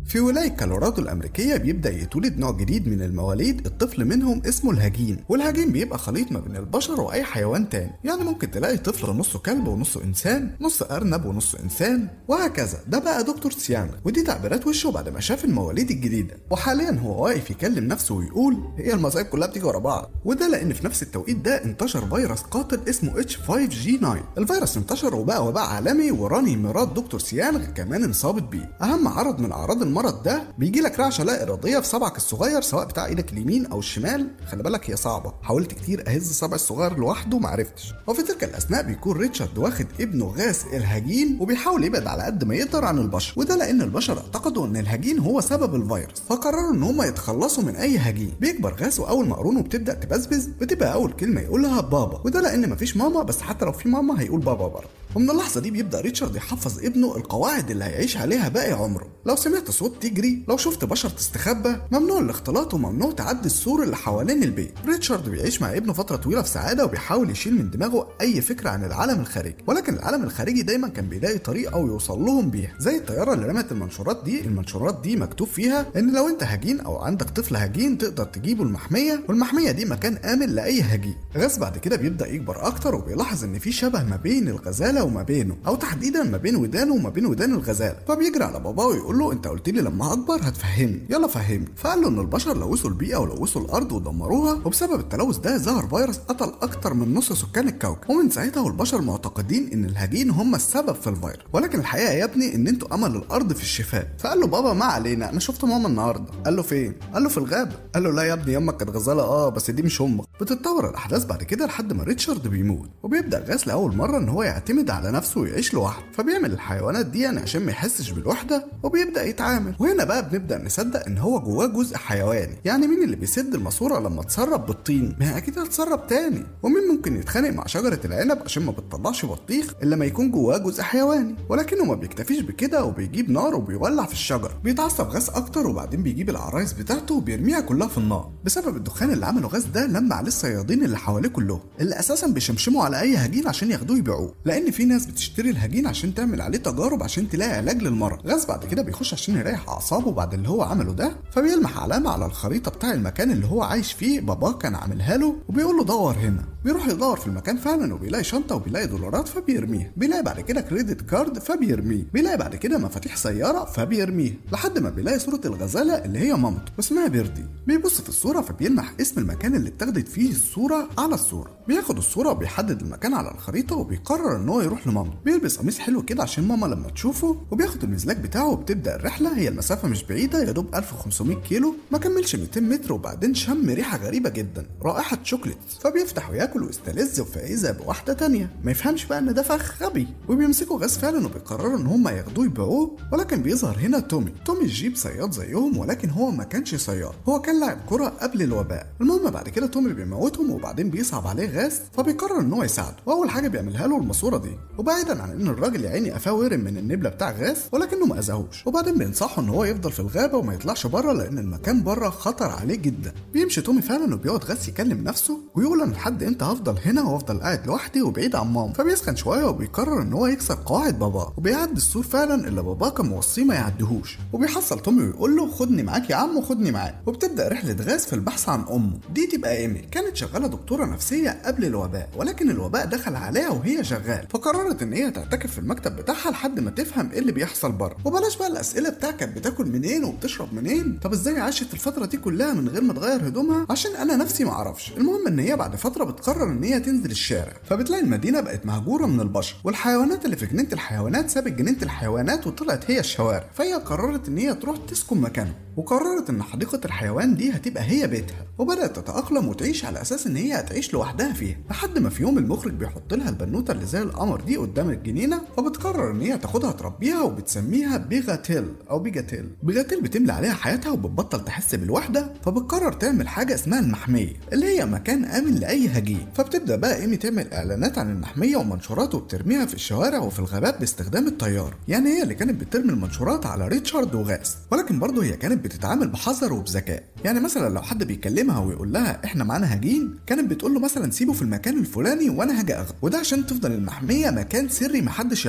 في ولاية كولورادو الأمريكية بيبدأ يتولد نوع جديد من المواليد الطفل منهم اسمه الهجين والهجين بيبقى خليط ما بين البشر وأي حيوان تاني يعني ممكن تلاقي طفل نصه كلب ونصه إنسان نص أرنب ونص إنسان وهكذا ده بقى دكتور سيانغ ودي تعبيرات وشه بعد ما شاف المواليد الجديدة وحاليا هو واقف يكلم نفسه ويقول هي المصايب كلها بتيجي ورا بعض وده لأن في نفس التوقيت ده انتشر فيروس قاتل اسمه H5G9 الفيروس انتشر وبقى وباء عالمي وراني مرات دكتور سيانغ كمان انصابت بيه أهم عرض من أعراض المرض ده بيجي لك رعشه لا اراديه في صبعك الصغير سواء بتاع ايدك اليمين او الشمال خلي بالك هي صعبه حاولت كتير اهز صبعي الصغير لوحده معرفتش وفي تلك الاثناء بيكون ريتشارد واخد ابنه غاس الهجين وبيحاول يبعد على قد ما يقدر عن البشر وده لان البشر اعتقدوا ان الهجين هو سبب الفيروس فقرروا ان هم يتخلصوا من اي هجين بيكبر غاس واول ما قرونه بتبدا تبسبس بتبقى اول كلمه يقولها بابا وده لان مفيش ماما بس حتى لو في ماما هيقول بابا برضه ومن اللحظه دي بيبدا ريتشارد يحفظ ابنه القواعد اللي هيعيش عليها باقي عمره لو سمعت صوت تجري لو شفت بشر تستخبى ممنوع الاختلاط وممنوع تعدي السور اللي حوالين البيت ريتشارد بيعيش مع ابنه فتره طويله في سعاده وبيحاول يشيل من دماغه اي فكره عن العالم الخارجي ولكن العالم الخارجي دايما كان بيلاقي طريقه ويوصل لهم بيها زي الطياره اللي رمت المنشورات دي المنشورات دي مكتوب فيها ان لو انت هجين او عندك طفل هجين تقدر تجيبه المحميه والمحميه دي مكان امن لاي هجين غاز بعد كده بيبدا يكبر اكتر وبيلاحظ ان في شبه ما بين الغزاله وما بينه او تحديدا ما بين ودانه وما بين ودان الغزاله فبيجري على باباه ويقول له انت قلت لي لما اكبر هتفهمني يلا فهمني فقال له ان البشر لوثوا البيئه ولوثوا الارض ودمروها وبسبب التلوث ده ظهر فيروس قتل اكتر من نص سكان الكوكب ومن ساعتها والبشر معتقدين ان الهجين هم السبب في الفيروس ولكن الحقيقه يا ابني ان انتوا امل الارض في الشفاء فقال له بابا ما علينا انا شفت ماما النهارده قال له فين قال له في الغابه قال له لا يا ابني يمك كانت غزاله اه بس دي مش امك بتتطور الاحداث بعد كده لحد ما ريتشارد بيموت وبيبدا غاس لاول مره ان هو يعتمد على نفسه ويعيش لوحده فبيعمل الحيوانات دي يعني عشان ما يحسش بالوحده وبيبدا يتعامل وهنا بقى بنبدا نصدق ان هو جواه جزء حيواني يعني مين اللي بيسد الماسوره لما تسرب بالطين ما هي اكيد هتسرب تاني ومين ممكن يتخانق مع شجره العنب عشان ما بتطلعش بطيخ الا ما يكون جواه جزء حيواني ولكنه ما بيكتفيش بكده وبيجيب نار وبيولع في الشجر بيتعصب غاز اكتر وبعدين بيجيب العرايس بتاعته وبيرميها كلها في النار بسبب الدخان اللي عمله غاز ده لما عليه الصيادين اللي حواليه كلهم اللي اساسا بيشمشموا على اي هجين عشان ياخدوه يبيعوه لان في ناس بتشتري الهجين عشان تعمل عليه تجارب عشان تلاقي علاج للمرض غاز بعد كده بيخش عشان يريح اعصابه بعد اللي هو عمله ده فبيلمح علامه على الخريطه بتاع المكان اللي هو عايش فيه باباه كان عاملها له وبيقول له دور هنا بيروح يدور في المكان فعلا وبيلاقي شنطه وبيلاقي دولارات فبيرميها بيلاقي بعد كده كريدت كارد فبيرميه بيلاقي بعد كده مفاتيح سياره فبيرميها لحد ما بيلاقي صوره الغزاله اللي هي مامته واسمها بيردي بيبص في الصوره فبيلمح اسم المكان اللي اتاخدت فيه الصوره على الصوره بياخد الصوره وبيحدد المكان على الخريطه وبيقرر ان هو يروح لمامته بيلبس قميص حلو كده عشان ماما لما تشوفه وبياخد المزلاج بتاعه وبتبدا الرحله هي المسافه مش بعيده يا دوب 1500 كيلو ما كملش 200 متر وبعدين شم ريحه غريبه جدا رائحه شوكليت فبيفتح وياكل ويستلذ فاذا بواحده تانية ما يفهمش بقى ان ده فخ غبي وبيمسكوا غاز فعلا وبيقرروا ان هم ياخدوه يبيعوه ولكن بيظهر هنا تومي تومي الجيب صياد زيهم ولكن هو ما كانش صياد هو كان لاعب كره قبل الوباء المهم بعد كده تومي بيموتهم وبعدين بيصعب عليه غاز فبيقرر ان هو يساعده واول حاجه بيعملها له الماسوره دي وبعيدا عن ان الراجل يا عيني قفاه ورم من النبله بتاع غاز ولكنه ما اذاهوش وبعدين بينصحه ان هو يفضل في الغابه وما يطلعش بره لان المكان بره خطر عليه جدا بيمشي تومي فعلا وبيقعد غاز يكلم نفسه ويقول انا لحد امتى هفضل هنا وافضل قاعد لوحدي وبعيد عن ماما فبيسخن شويه وبيقرر ان هو يكسر قواعد باباه وبيعدي السور فعلا اللي باباه كان موصيه ما يعديهوش وبيحصل تومي ويقول له خدني معاك يا عم وخدني معاك وبتبدا رحله غاز في البحث عن امه دي تبقى ايمي كانت شغاله دكتوره نفسيه قبل الوباء ولكن الوباء دخل عليها وهي شغال فقررت ان هي تعتكف في المكتب بتاعها لحد ما تفهم ايه اللي بيحصل بره وبلاش بقى الاسئله بتاع كانت بتاكل منين وبتشرب منين طب ازاي عاشت الفتره دي كلها من غير ما تغير هدومها عشان انا نفسي ما اعرفش المهم ان هي بعد فتره بتقرر ان هي تنزل الشارع فبتلاقي المدينه بقت مهجوره من البشر والحيوانات اللي في جنينه الحيوانات سابت جنينه الحيوانات وطلعت هي الشوارع فهي قررت ان هي تروح تسكن مكانه وقررت ان حديقه الحيوان دي هتبقى هي بيتها وبدات تتاقلم وتعيش على اساس ان هي هتعيش لوحدها فيها لحد ما في يوم المخرج بيحط لها البنوته اللي زي القمر دي قدام الجنينه فبتقرر ان هي تاخدها تربيها وبتسميها بيغاتيل او بيجاتيل بيجاتيل بتملى عليها حياتها وبتبطل تحس بالوحده فبتقرر تعمل حاجه اسمها المحميه اللي هي مكان امن لاي هجين فبتبدا بقى ايمي تعمل اعلانات عن المحميه ومنشورات وبترميها في الشوارع وفي الغابات باستخدام الطيار يعني هي اللي كانت بترمي المنشورات على ريتشارد وغاس ولكن برضه هي كانت بتتعامل بحذر وبذكاء يعني مثلا لو حد بيكلمها ويقول لها احنا معانا هجين كانت بتقول له مثلا سيبه في المكان الفلاني وانا هاجي اخده وده عشان تفضل المحميه مكان سري محدش يعرفه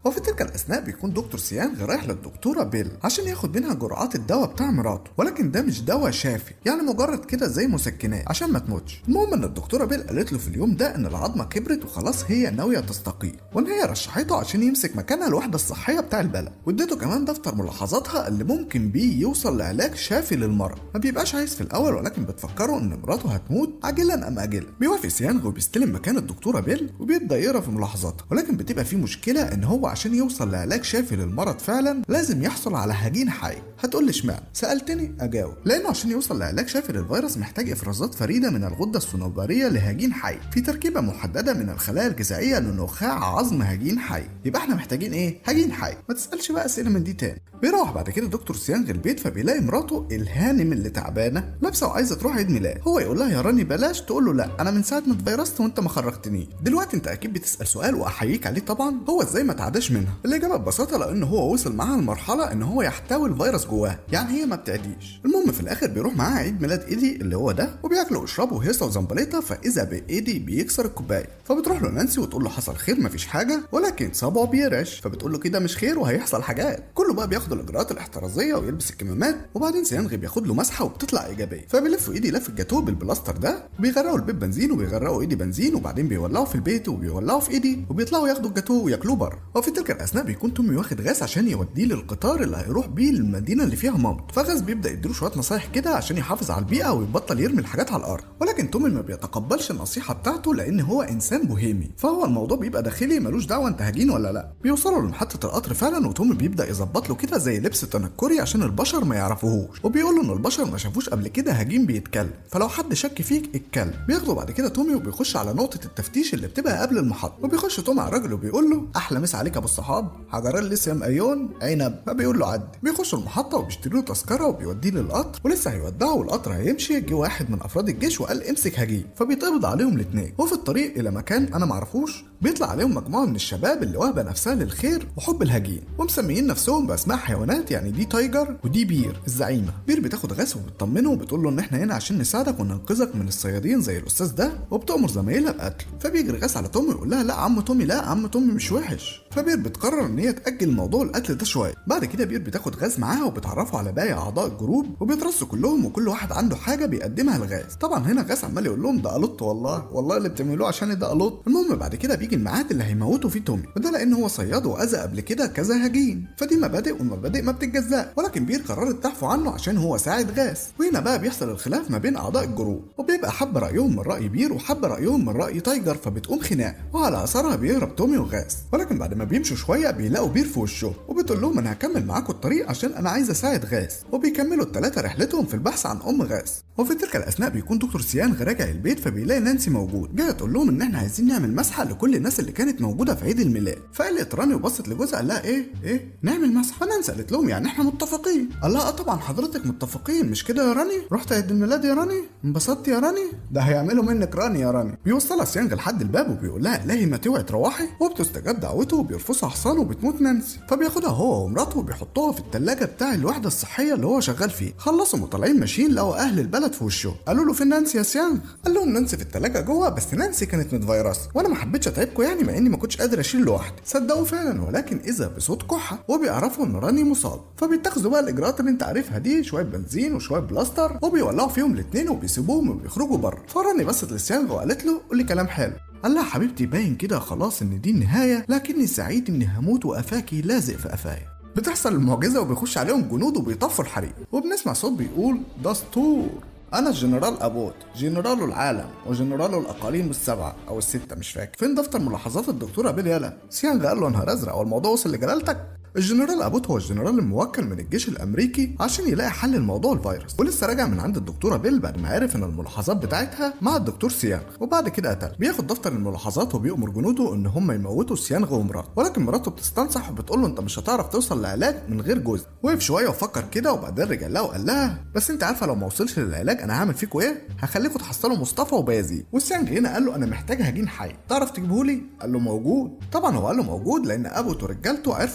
وفي تلك الاثناء بيكون دكتور سيانغ رايح للدكتوره بيل عشان ياخد منها جرعات الدواء بتاع مراته ولكن ده مش دواء شافي يعني مجرد كده زي مسكنات عشان ما تموتش المهم ان الدكتوره بيل قالت له في اليوم ده ان العظمه كبرت وخلاص هي ناويه تستقيل وان هي رشحته عشان يمسك مكانها الوحده الصحيه بتاع البلد واديته كمان دفتر ملاحظاتها اللي ممكن بيه يوصل لعلاج شافي للمرض ما بيبقاش عايز في الاول ولكن بتفكره ان مراته هتموت عاجلا ام اجلا بيوافق سيانغ وبيستلم مكان الدكتوره بيل وبيبدا يقرا في ملاحظاتها ولكن بتبقى في مشكله ان هو عشان يوصل لعلاج شافي للمرض فعلا لازم يحصل على هجين حي هتقول لي اشمعنى سالتني اجاوب لانه عشان يوصل لعلاج شافي للفيروس محتاج افرازات فريده من الغده الصنوبريه لهجين حي في تركيبه محدده من الخلايا الجذعيه لنخاع عظم هجين حي يبقى احنا محتاجين ايه هجين حي ما تسالش بقى اسئله من دي تاني بيروح بعد كده دكتور سيانغ البيت فبيلاقي مراته الهانم اللي تعبانه لابسه وعايزه تروح عيد ميلاد هو يقول لها يا راني بلاش تقول له لا انا من ساعه ما اتفيرست وانت ما خرجتنيش دلوقتي انت اكيد بتسال سؤال واحييك عليه طبعا هو ازاي ما تعداش منها الاجابه ببساطه لان هو وصل معاها لمرحله ان هو يحتوي الفيروس جواه يعني هي ما بتعديش المهم في الاخر بيروح معاها عيد ميلاد ايدي اللي هو ده وبياكلوا ويشربوا هيصه وزنبليطه فاذا بايدي بيكسر الكوبايه فبتروح له نانسي وتقول له حصل خير مفيش حاجه ولكن صابعه بيرعش فبتقول له كده مش خير وهيحصل حاجات كله بقى بياخد الاجراءات الاحترازيه ويلبس الكمامات وبعدين سيانغ بياخد له مسحه وبتطلع ايجابيه فبيلفوا ايدي لف الجاتوه بالبلاستر ده وبيغرقوا البيت بنزين وبيغرقوا ايدي بنزين وبعدين بيولعوا في البيت وبيولعوا في ايدي وبيطلعوا ياخدوا الجاتوه وياكلوه بره وفي تلك الاثناء بيكون تومي واخد غاز عشان يوديه للقطار اللي هيروح بيه للمدينه اللي فيها مامته فغاز بيبدا يديله شويه نصايح كده عشان يحافظ على البيئه ويبطل يرمي الحاجات على الارض ولكن تومي ما بيتقبلش النصيحه بتاعته لان هو انسان بوهيمي فهو الموضوع بيبقى داخلي ملوش دعوه انت هجين ولا لا بيوصلوا لمحطه القطر فعلا وتومي بيبدا يظبط له كده زي لبس تنكري عشان البشر ما يعرفوهوش وبيقول له ان البشر ما شافوش قبل كده هجين بيتكلم فلو حد شك فيك اتكلم بياخده بعد كده تومي وبيخش على نقطه التفتيش اللي بتبقى قبل المحطه وبيخش تومي على الراجل وبيقول له احلى مسا عليك يا ابو الصحاب حجرين لسه مقيون عنب فبيقول له عدي بيخش المحطه وبيشتري له تذكره وبيوديه للقطر ولسه هيودعه والقطر هيمشي جه واحد من افراد الجيش وقال امسك هجين فبيتقبض عليهم الاثنين وفي الطريق الى مكان انا معرفوش بيطلع عليهم مجموعه من الشباب اللي واهبه نفسها للخير وحب الهجين ومسميين نفسهم باسماء حيوانات يعني دي تايجر ودي بير الزعيمه بير بتاخد غاز وبتطمنه وبتقول له ان احنا هنا عشان نساعدك وننقذك من الصيادين زي الاستاذ ده وبتامر زمايلها بقتله فبيجري غاز على تومي ويقول لها لا عم تومي لا عم تومي مش وحش فبير بتقرر ان هي تاجل موضوع القتل ده شويه بعد كده بير بتاخد غاز معاها وبتعرفه على باقي اعضاء الجروب وبيترصوا كلهم وكل واحد عنده حاجه بيقدمها لغاز طبعا هنا غاز عمال يقول لهم ده قلط والله والله اللي بتعملوه عشان ده قلط المهم بعد كده بيجي الميعاد اللي هيموتوا فيه تومي وده لان هو صياد واذى قبل كده كذا هجين فدي مبادئ والمبادئ ما بتتجزاش ولكن بير قررت تعفو عنه عشان هو ساعد غاز وهنا بقى بيحصل الخلاف ما بين اعضاء الجروب وبيبقى حب رايهم من راي بير وحب رايهم من راي تايجر فبتقوم خناقه وعلى اثرها بيهرب تومي وغاز ولكن بعد ما بيمشوا شويه بيلاقوا بير في وشه وبتقول لهم انا هكمل معاكم الطريق عشان انا عايز اساعد غاز وبيكملوا الثلاثه رحلتهم في البحث عن ام غاز وفي تلك الاثناء بيكون دكتور سيانغ راجع البيت فبيلاقي نانسي موجود جايه تقول لهم ان احنا عايزين نعمل مسحه لكل الناس اللي كانت موجوده في عيد الميلاد فقالت راني وبصت لجوزها قال لها ايه ايه نعمل مسحه فنانسي قالت لهم يعني احنا متفقين قال لها اه طبعا حضرتك متفقين مش كده يا راني رحت عيد الميلاد يا راني انبسطت يا راني ده هيعملوا منك راني يا راني بيوصلها سيانغ لحد الباب وبيقول لها الهي ما توعي تروحي وبتستجاب دعوته وبيرفصها حصان وبتموت نانسي فبياخدها هو ومراته وبيحطوها في الثلاجه بتاع الوحده الصحيه اللي هو شغال فيه خلصوا وطالعين ماشيين لقوا اهل البلد في وشه قالوا له فين نانسي يا سيانغ قال لهم نانسي في الثلاجه جوه بس نانسي كانت متفيرسه وانا ما حبيتش اتعبكم يعني مع اني ما كنتش قادر اشيل لوحدي صدقوا فعلا ولكن اذا بصوت كحه وبيعرفوا ان راني مصاب فبيتخذوا بقى الاجراءات اللي انت عارفها دي شويه بنزين وشويه بلاستر وبيولعوا فيهم الاثنين وبيسيبوهم وبيخرجوا بره فراني بصت لسيانغ وقالت له قول لي كلام حلو قال لها حبيبتي باين كده خلاص ان دي النهايه لكني سعيد اني هموت وقفاكي لازق في قفايا بتحصل المعجزه وبيخش عليهم جنود وبيطفوا الحريق وبنسمع صوت بيقول دستور انا الجنرال ابوت جنرال العالم وجنرال الاقاليم السبعه او السته مش فاكر فين دفتر ملاحظات الدكتوره بيل يالا سيانغ قال له نهار ازرق والموضوع وصل لجلالتك الجنرال ابوت هو الجنرال الموكل من الجيش الامريكي عشان يلاقي حل لموضوع الفيروس ولسه راجع من عند الدكتوره بيل بعد ما عرف ان الملاحظات بتاعتها مع الدكتور سيانغ وبعد كده قتل بياخد دفتر الملاحظات وبيامر جنوده ان هم يموتوا سيانغ ومراته ولكن مراته بتستنصح وبتقول له انت مش هتعرف توصل لعلاج من غير جوز وقف شويه وفكر كده وبعدين رجع لها وقال لها بس انت عارفه لو ما وصلش للعلاج انا هعمل فيكوا ايه هخليكوا تحصلوا مصطفى وبازي والسيانغ هنا قال له انا محتاج هجين حي تعرف تجيبه لي قال له موجود طبعا هو قال له موجود لان ابوت ورجالته عرفوا مكان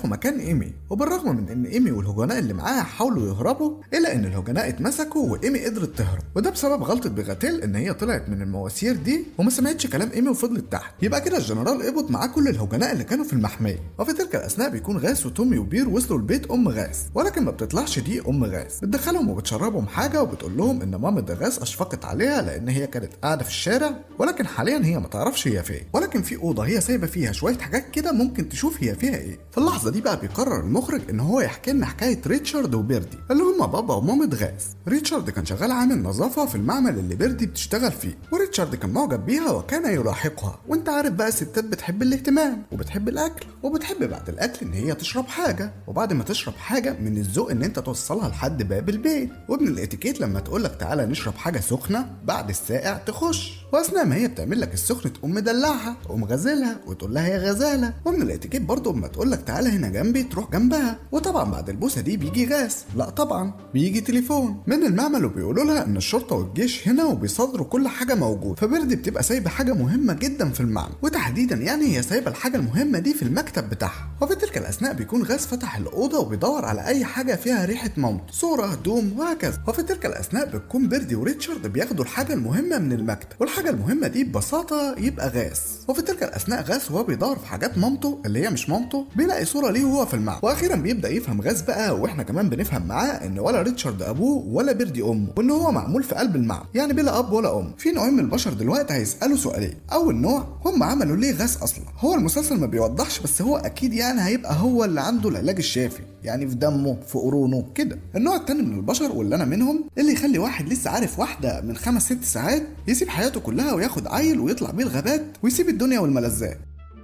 ايمي وبالرغم من ان ايمي والهجناء اللي معاها حاولوا يهربوا الا ان الهجناء اتمسكوا وايمي قدرت تهرب وده بسبب غلطه بيغاتيل ان هي طلعت من المواسير دي وما سمعتش كلام ايمي وفضلت تحت يبقى كده الجنرال قبض معاه كل الهجناء اللي كانوا في المحميه وفي تلك الاثناء بيكون غاس وتومي وبير وصلوا لبيت ام غاس ولكن ما بتطلعش دي ام غاس بتدخلهم وبتشربهم حاجه وبتقول لهم ان مامة غاس اشفقت عليها لان هي كانت قاعده في الشارع ولكن حاليا هي ما تعرفش هي فين ولكن في اوضه هي سايبه فيها شويه حاجات كده ممكن تشوف هي فيها ايه في اللحظه دي بقى بيقرر المخرج ان هو يحكي لنا حكايه ريتشارد وبيردي اللي هما بابا ومامة غاس ريتشارد كان شغال عامل نظافه في المعمل اللي بيردي بتشتغل فيه وريتشارد كان معجب بيها وكان يلاحقها وانت عارف بقى الستات بتحب الاهتمام وبتحب الاكل وبتحب بعد الاكل ان هي تشرب حاجه وبعد ما تشرب حاجه من الذوق ان انت توصلها لحد باب البيت وابن الاتيكيت لما تقول لك تعالى نشرب حاجه سخنه بعد الساقع تخش واثناء ما هي بتعمل لك السخن تقوم مدلعها تقوم غازلها وتقول لها يا غزاله ومن الاتيكيت برضه اما تقول لك تعالى هنا جنبي تروح جنبها وطبعا بعد البوسه دي بيجي غاز لا طبعا بيجي تليفون من المعمل وبيقولوا لها ان الشرطه والجيش هنا وبيصادروا كل حاجه موجود فبيردي بتبقى سايبه حاجه مهمه جدا في المعمل وتحديدا يعني هي سايبه الحاجه المهمه دي في المكتب بتاعها وفي تلك الاثناء بيكون غاز فتح الاوضه وبيدور على اي حاجه فيها ريحه مامته صوره هدوم وهكذا وفي تلك الاثناء بتكون بيردي وريتشارد بياخدوا الحاجه المهمه من المكتب والحاجه المهمه دي ببساطه يبقى غاز وفي تلك الاثناء غاز وهو بيدور في حاجات مامته اللي هي مش مامته بيلاقي صوره ليه وهو في المعمل واخيرا بيبدا يفهم غاز بقى واحنا كمان بنفهم معاه ان ولا ريتشارد ابوه ولا بيردي امه وان هو معمول في قلب المعمل يعني بلا اب ولا ام في نوعين من البشر دلوقتي هيسالوا سؤالين اول نوع هم عملوا ليه غاز اصلا هو المسلسل ما بيوضحش بس هو اكيد يعني هيبقى هو اللي عنده العلاج الشافي يعني في دمه في قرونه كده النوع التاني من البشر واللي انا منهم اللي يخلي واحد لسه عارف واحده من خمس ست ساعات يسيب حياته كلها وياخد عيل ويطلع بيه الغابات ويسيب الدنيا والملذات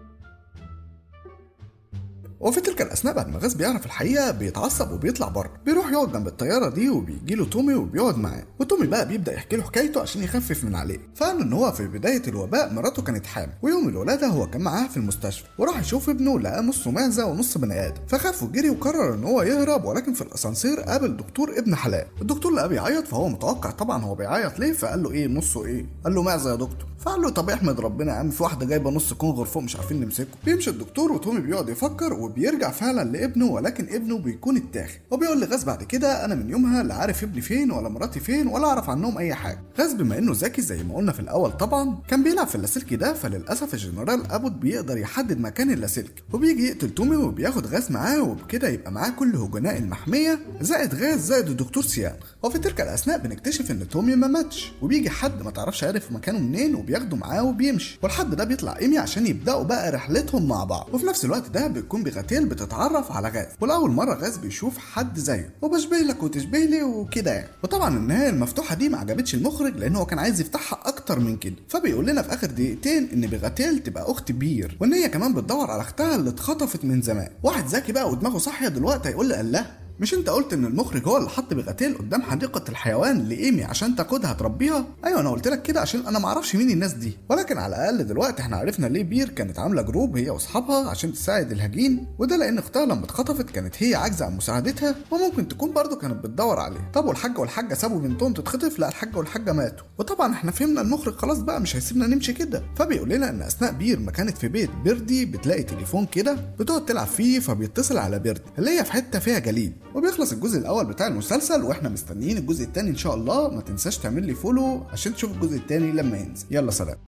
وفي تلك الاثناء بعد ما غاز بيعرف الحقيقه بيتعصب وبيطلع بره بيروح يقعد جنب الطياره دي وبيجي له تومي وبيقعد معاه وتومي بقى بيبدا يحكي له حكايته عشان يخفف من عليه فقال ان هو في بدايه الوباء مراته كانت حامل ويوم الولاده هو كان معاها في المستشفى وراح يشوف ابنه لقاه نصه معزه ونص بني ادم فخاف وجري وقرر ان هو يهرب ولكن في الاسانسير قابل دكتور ابن حلال الدكتور لقاه بيعيط فهو متوقع طبعا هو بيعيط ليه فقال له ايه نصه ايه قال له معزه يا دكتور فقال له طب احمد ربنا يا عم في واحده جايبه نص كونغر فوق مش عارفين نمسكه بيمشي الدكتور وتومي بيقعد يفكر وبيرجع فعلا لابنه ولكن ابنه بيكون اتاخد وبيقول لغاز بعد كده انا من يومها لا عارف ابني فين ولا مراتي فين ولا اعرف عنهم اي حاجه غاز بما انه ذكي زي ما قلنا في الاول طبعا كان بيلعب في اللاسلكي ده فللاسف الجنرال ابوت بيقدر يحدد مكان اللاسلكي وبيجي يقتل تومي وبياخد غاز معاه وبكده يبقى معاه كل هجناء المحميه زائد غاز زائد الدكتور سيان وفي تلك الاثناء بنكتشف ان تومي ما ماتش وبيجي حد ما تعرفش عارف مكانه منين وبياخده معاه وبيمشي والحد ده بيطلع ايمي عشان يبداوا بقى رحلتهم مع بعض وفي نفس الوقت ده بتكون بغتيل بتتعرف على غاز ولاول مره غاز بيشوف حد زيه وبشبه لك وتشبه لي وكده يعني وطبعا النهايه المفتوحه دي ما عجبتش المخرج لان هو كان عايز يفتحها اكتر من كده فبيقول لنا في اخر دقيقتين ان بغتيل تبقى اخت بير وان هي كمان بتدور على اختها اللي اتخطفت من زمان واحد ذكي بقى ودماغه صاحيه دلوقتي هيقول لي الله مش انت قلت ان المخرج هو اللي حط بغتيل قدام حديقه الحيوان لايمي عشان تاخدها تربيها ايوه انا قلت لك كده عشان انا معرفش مين الناس دي ولكن على الاقل دلوقتي احنا عرفنا ليه بير كانت عامله جروب هي واصحابها عشان تساعد الهجين وده لان اختها لما اتخطفت كانت هي عاجزه عن مساعدتها وممكن تكون برضه كانت بتدور عليه طب والحاجه والحاجه سابوا بنتهم تتخطف لا الحاجه والحاجه ماتوا وطبعا احنا فهمنا المخرج خلاص بقى مش هيسيبنا نمشي كده فبيقول لنا ان اثناء بير ما كانت في بيت بيردي بتلاقي تليفون كده بتقعد تلعب فيه فبيتصل على بيردي اللي هي في حته فيها جليد وبيخلص الجزء الاول بتاع المسلسل واحنا مستنيين الجزء الثاني ان شاء الله ما تنساش تعمل لي فولو عشان تشوف الجزء الثاني لما ينزل يلا سلام